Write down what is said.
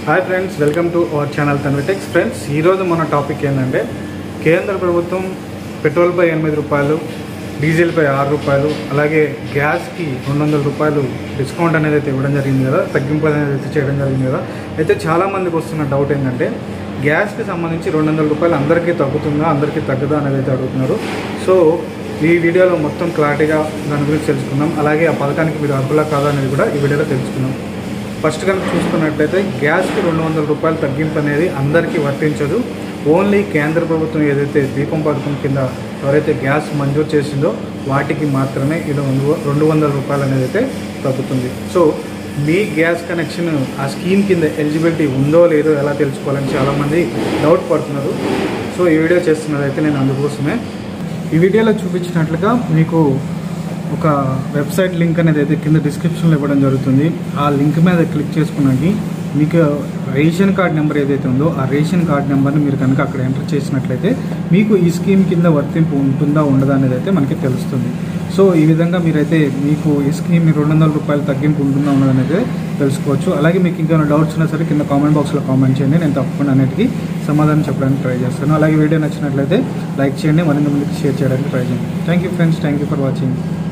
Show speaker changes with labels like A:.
A: hi friends welcome to our channel తన్విటెక్స్ friends ఈరోజు మన టాపిక్ ఏంటంటే కేంద్ర ప్రభుత్వం పెట్రోల్పై ఎనిమిది రూపాయలు డీజిల్పై ఆరు రూపాయలు అలాగే గ్యాస్కి రెండు వందల రూపాయలు డిస్కౌంట్ అనేది అయితే ఇవ్వడం జరిగింది కదా తగ్గింపు అనేది అయితే చేయడం జరిగింది కదా అయితే చాలామందికి వస్తున్న డౌట్ ఏంటంటే గ్యాస్కి సంబంధించి రెండు వందల రూపాయలు అందరికీ తగ్గుతుందా అందరికీ తగ్గదా అనేది అయితే అడుగుతున్నారు సో ఈ వీడియోలో మొత్తం క్లారిటీగా దాని గురించి తెలుసుకుందాం అలాగే ఆ పథకానికి మీరు అర్హులా కాదా అనేది కూడా ఈ వీడియోలో తెలుసుకుందాం ఫస్ట్ కనుక చూసుకున్నట్లయితే గ్యాస్కి రెండు వందల రూపాయలు తగ్గింపు అనేది అందరికీ వర్తించదు ఓన్లీ కేంద్ర ప్రభుత్వం ఏదైతే దీపం పథకం కింద ఎవరైతే గ్యాస్ మంజూరు చేసిందో వాటికి మాత్రమే ఇది రెండు రెండు వందల రూపాయలు అనేది అయితే తగ్గుతుంది సో మీ గ్యాస్ కనెక్షన్ ఆ స్కీమ్ కింద ఎలిజిబిలిటీ ఉందో లేదో ఎలా తెలుసుకోవాలని చాలామంది డౌట్ పడుతున్నారు సో ఈ వీడియో చేస్తున్నదైతే నేను అందుకోసమే ఈ వీడియోలో చూపించినట్లుగా మీకు ఒక వెబ్సైట్ లింక్ అనేది అయితే కింద డిస్క్రిప్షన్లో ఇవ్వడం జరుగుతుంది ఆ లింక్ మీద క్లిక్ చేసుకున్నాకి మీకు రేషన్ కార్డ్ నెంబర్ ఏదైతే ఉందో ఆ రేషన్ కార్డ్ నెంబర్ని మీరు కనుక అక్కడ ఎంటర్ చేసినట్లయితే మీకు ఈ స్కీమ్ కింద వర్తింపు ఉంటుందా ఉండదా అనేది అయితే మనకి తెలుస్తుంది సో ఈ విధంగా మీరైతే మీకు ఈ స్కీమ్ రెండు వందల రూపాయలు తగ్గింపు ఉంటుందా ఉన్నది అనేది తెలుసుకోవచ్చు అలాగే మీకు ఇంకా డౌట్స్ ఉన్నా సరే కింద కామెంట్ బాక్స్లో కామెంట్ చేయండి నేను తప్పకుండా అన్నిటికీ సమాధానం చెప్పడానికి ట్రై చేస్తాను అలాగే వీడియో నచ్చినట్లయితే లైక్ చేయండి మరింత మందికి షేర్ చేయడానికి ట్రై చేయండి thank you friends thank you for watching